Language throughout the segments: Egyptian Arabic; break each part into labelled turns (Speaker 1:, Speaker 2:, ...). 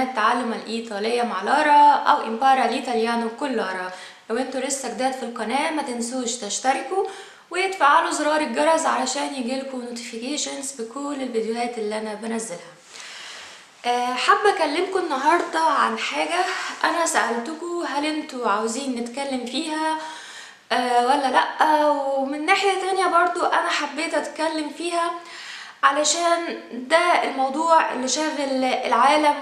Speaker 1: قناة تعلم الإيطالية مع لارا أو إمبارا الإيطاليانو كل لارا لو انتوا لسه جداد في القناة ما تنسوش تشتركوا وتفعلوا زرار الجرس علشان يجيلكوا نوتيفيكيشنز بكل الفيديوهات اللي أنا بنزلها آه، حابة أكلمكم النهاردة عن حاجة أنا سألتكم هل انتوا عاوزين نتكلم فيها آه، ولا لأ ومن ناحية تانية برضو أنا حبيت أتكلم فيها علشان ده الموضوع اللي شاغل العالم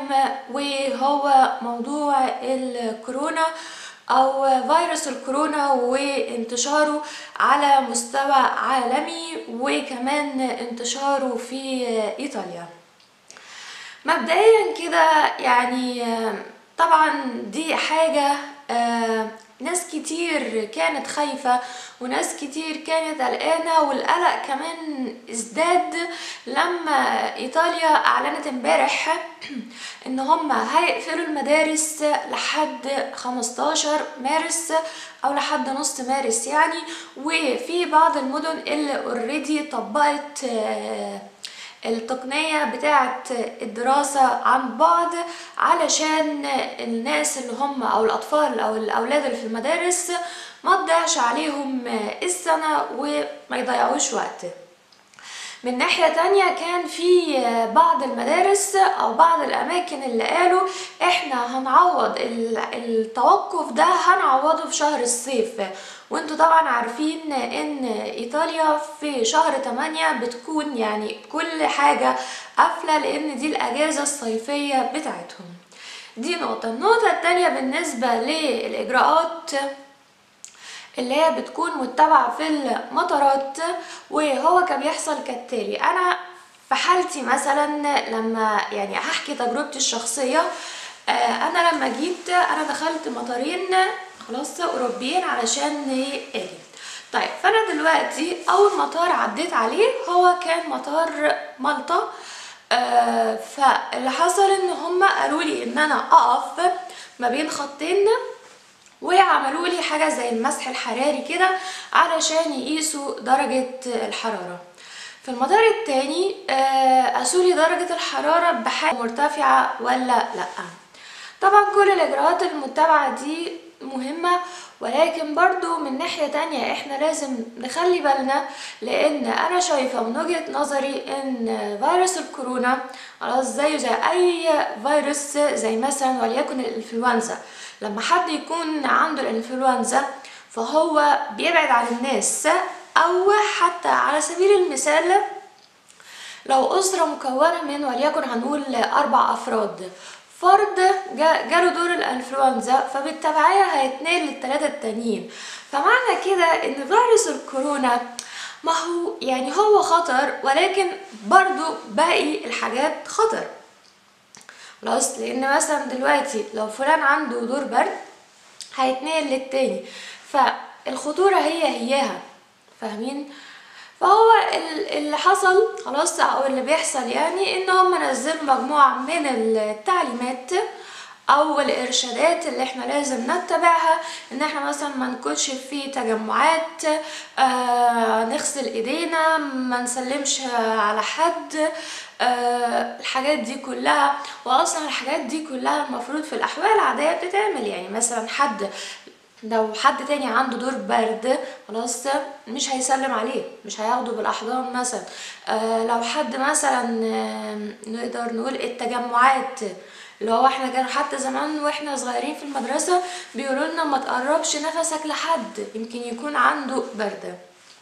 Speaker 1: وهو موضوع الكورونا او فيروس الكورونا وانتشاره على مستوى عالمي وكمان انتشاره في ايطاليا مبدئيا كده يعني طبعا دي حاجة ناس كتير كانت خايفة وناس كتير كانت قلقانة والقلق كمان ازداد لما ايطاليا اعلنت امبارح ان هم هيقفلوا المدارس لحد 15 مارس او لحد نص مارس يعني وفي بعض المدن اللي اوريدي طبقت التقنية بتاعة الدراسة عن بعد علشان الناس اللي هم أو الأطفال أو الأولاد اللي في المدارس ما تضيعش عليهم السنة وما يضيعوش وقت من ناحية تانية كان في بعض المدارس أو بعض الأماكن اللي قالوا إحنا هنعوض التوقف ده هنعوضه في شهر الصيف وانتوا طبعا عارفين ان ايطاليا في شهر 8 بتكون يعني كل حاجة قافلة لان دي الاجازة الصيفية بتاعتهم دي نقطة النقطة التانية بالنسبة للاجراءات اللي هي بتكون متبعة في المطارات وهو كان بيحصل كالتالي انا في حالتي مثلا لما يعني هحكي تجربتي الشخصية انا لما جيت انا دخلت مطارين خلاص اوروبيين علشان اجي طيب فانا دلوقتي اول مطار عديت عليه هو كان مطار مالطا آه فاللي حصل ان هم قالوا لي ان انا اقف ما بين خطين وعملوا لي حاجه زي المسح الحراري كده علشان يقيسوا درجه الحراره في المطار التاني آه قاسوا لي درجه الحراره بحاجه مرتفعه ولا لا طبعا كل الاجراءات المتبعه دي مهمة ولكن برضو من ناحية تانية احنا لازم نخلي بالنا لان انا شايفة من وجهة نظري ان فيروس الكورونا خلاص زيه زي اي فيروس زي مثلا وليكن الانفلونزا لما حد يكون عنده الانفلونزا فهو بيبعد عن الناس او حتى على سبيل المثال لو أسرة مكونة من وليكن هنقول أربع أفراد فرد جاله دور الانفلونزا فبالتبعية هيتنقل للثلاثة التانيين فمعنى كده ان فيروس الكورونا ما هو يعني هو خطر ولكن برضو باقي الحاجات خطر خلاص لان مثلا دلوقتي لو فلان عنده دور برد هيتنقل للتاني فالخطورة هي هياها فاهمين فهو اللي حصل خلاص او اللي بيحصل يعني ان هم نزلوا مجموعة من التعليمات او الارشادات اللي احنا لازم نتبعها ان احنا مثلا ما نكونش في تجمعات آه نغسل ايدينا ما نسلمش على حد آه الحاجات دي كلها واصلا الحاجات دي كلها المفروض في الاحوال العادية بتتعمل يعني مثلا حد لو حد تاني عنده دور برد خلاص مش هيسلم عليه مش هياخده بالاحضان مثلا آه لو حد مثلا آه نقدر نقول التجمعات اللي هو احنا كانوا حتى زمان واحنا صغيرين في المدرسة بيقولوا لنا ما تقربش نفسك لحد يمكن يكون عنده برد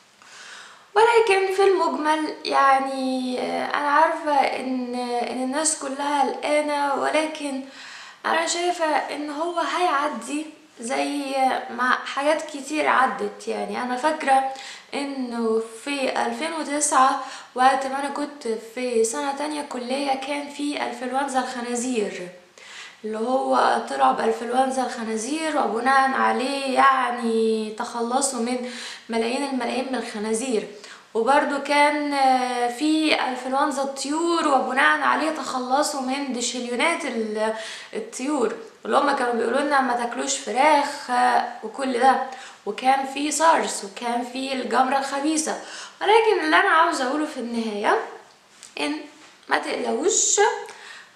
Speaker 1: ولكن في المجمل يعني آه انا عارفة ان ان الناس كلها قلقانة ولكن انا شايفة ان هو هيعدي زي مع حاجات كتير عدت يعني انا فاكرة انه في 2009 وقت ما انا كنت في سنة تانية كلية كان في انفلونزا الخنازير اللي هو طلع بانفلونزا الخنازير وبناء عليه يعني تخلصوا من ملايين الملايين من الخنازير وبرده كان في انفلونزا الطيور وبناء عليه تخلصوا من دشليونات الطيور اللي هما كانوا بيقولوا لنا ما تاكلوش فراخ وكل ده وكان في سارس وكان في الجمرة الخبيثة ولكن اللي انا عاوزة اقوله في النهاية ان ما تقلقوش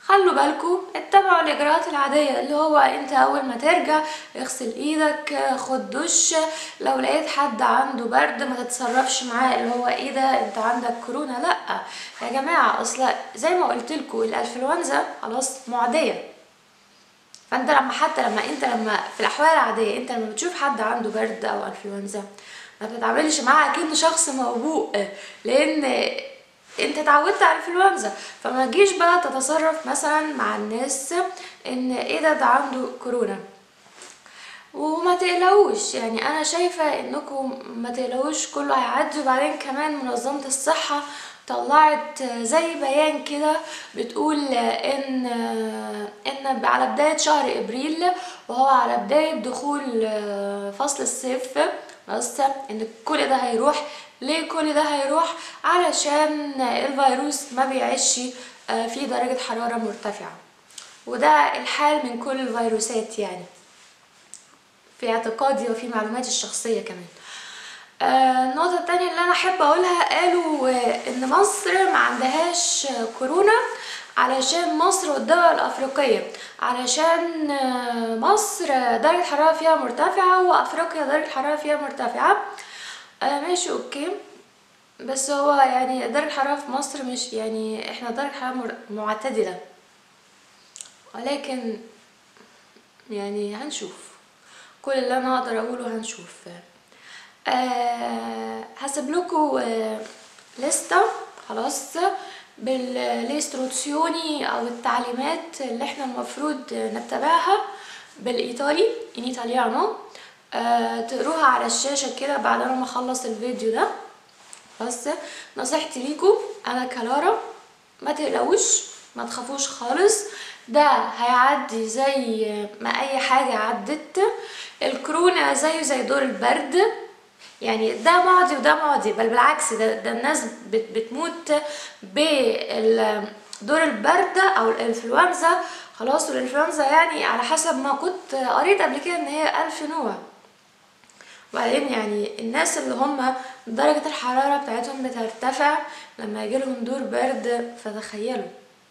Speaker 1: خلوا بالكم اتبعوا الاجراءات العاديه اللي هو انت اول ما ترجع اغسل ايدك خد دش لو لقيت حد عنده برد ما تتصرفش معاه اللي هو ايه ده انت عندك كورونا لا يا جماعه اصل زي ما قلت لكم الانفلونزا خلاص معديه فانت لما حتى لما انت لما في الاحوال العاديه انت لما بتشوف حد عنده برد او انفلونزا ما بتتعاملش معاه اكنه شخص موبوء لان انت اتعودت على الانفلونزا فما تجيش بقى تتصرف مثلا مع الناس ان ايه ده ده عنده كورونا وما تقلقوش يعني انا شايفة انكم ما تقلقوش كله هيعدي وبعدين كمان منظمة الصحة طلعت زي بيان كده بتقول ان ان على بداية شهر ابريل وهو على بداية دخول فصل الصيف بس ان كل ده هيروح ليه كل ده هيروح علشان الفيروس ما بيعيش في درجة حرارة مرتفعة وده الحال من كل الفيروسات يعني في اعتقادي وفي معلوماتي الشخصية كمان آه النقطة التانية اللي أنا أحب أقولها قالوا آه إن مصر ما عندهاش كورونا علشان مصر والدول الأفريقية علشان آه مصر درجة الحرارة فيها مرتفعة وأفريقيا درجة الحرارة فيها مرتفعة آه ماشي أوكي بس هو يعني درجة الحرارة في مصر مش يعني احنا درجة حرارة معتدلة ولكن يعني هنشوف كل اللي انا اقدر اقوله هنشوف آه هسيب لكم آه لستة خلاص بالإستروتسيوني او التعليمات اللي احنا المفروض نتبعها بالايطالي ان ايطاليانو آه تقروها على الشاشة كده بعد ما اخلص الفيديو ده بس نصيحتي ليكم انا كلارا ما تقلقوش ما تخافوش خالص ده هيعدي زي ما اي حاجة عدت الكورونا زيه زي دور البرد يعني ده ماضي وده ماضي بل بالعكس ده, ده الناس بت بتموت بدور البرد او الانفلونزا خلاص والانفلونزا يعني على حسب ما كنت قريت قبل كده ان هي الف نوع وبعدين يعني الناس اللي هم درجة الحرارة بتاعتهم بترتفع لما يجيلهم دور برد فتخيلوا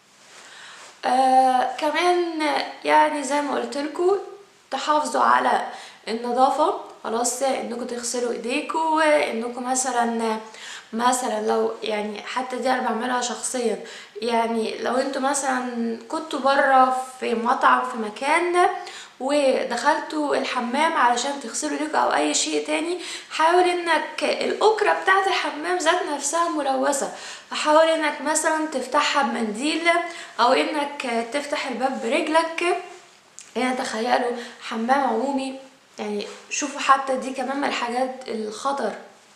Speaker 1: آه كمان يعني زي ما قلت لكم تحافظوا على النظافة خلاص انكم تغسلوا ايديكم انكم مثلا مثلا لو يعني حتى دي انا بعملها شخصيا يعني لو انتوا مثلا كنتوا بره في مطعم في مكان ودخلتوا الحمام علشان تغسلوا ايديكم او اي شيء تاني حاول انك الاكرة بتاعة الحمام ذات نفسها ملوثة فحاول انك مثلا تفتحها بمنديل او انك تفتح الباب برجلك يعني تخيلوا حمام عمومي يعني شوفوا حتى دي كمان من الحاجات الخطر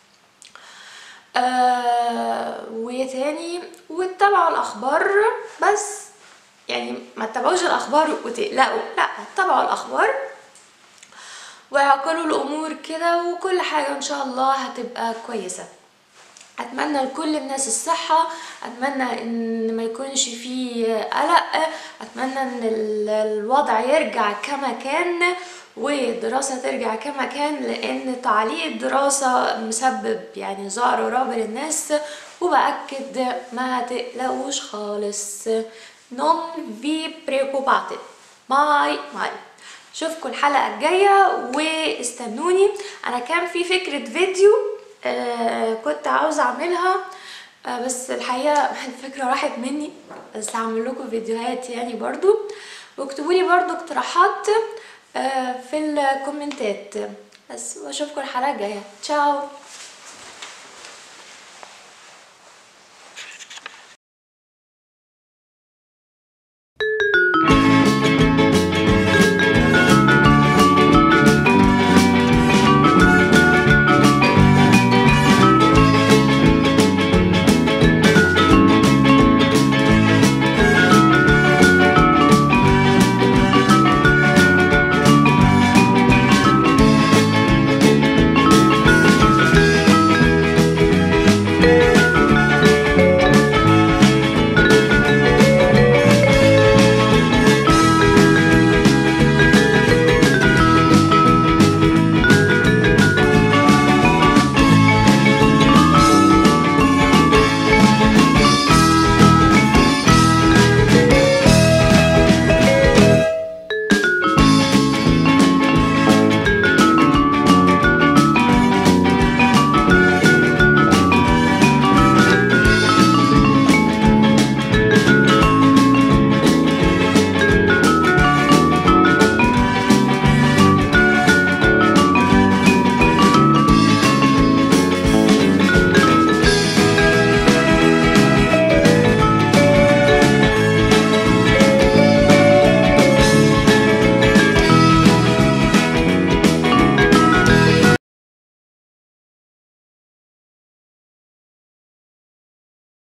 Speaker 1: آه وايه تاني واتبعوا الاخبار بس يعني ما تتابعوش الاخبار وتقلقوا لا اتبعوا الاخبار واعقلوا الامور كده وكل حاجه ان شاء الله هتبقى كويسه اتمنى لكل الناس الصحة اتمنى ان ما يكونش فيه قلق اتمنى ان الوضع يرجع كما كان والدراسة ترجع كما كان لان تعليق الدراسة مسبب يعني ذعر ورعب للناس وبأكد ما تقلقوش خالص non vi preoccupate ماي ماي اشوفكم الحلقة الجاية واستنوني انا كان في فكرة فيديو آه كنت عاوزة اعملها آه بس الحقيقة الفكرة راحت مني بس هعمل لكم فيديوهات يعني برضو واكتبوا لي برضو اقتراحات آه في الكومنتات بس واشوفكم الحلقة الجاية تشاو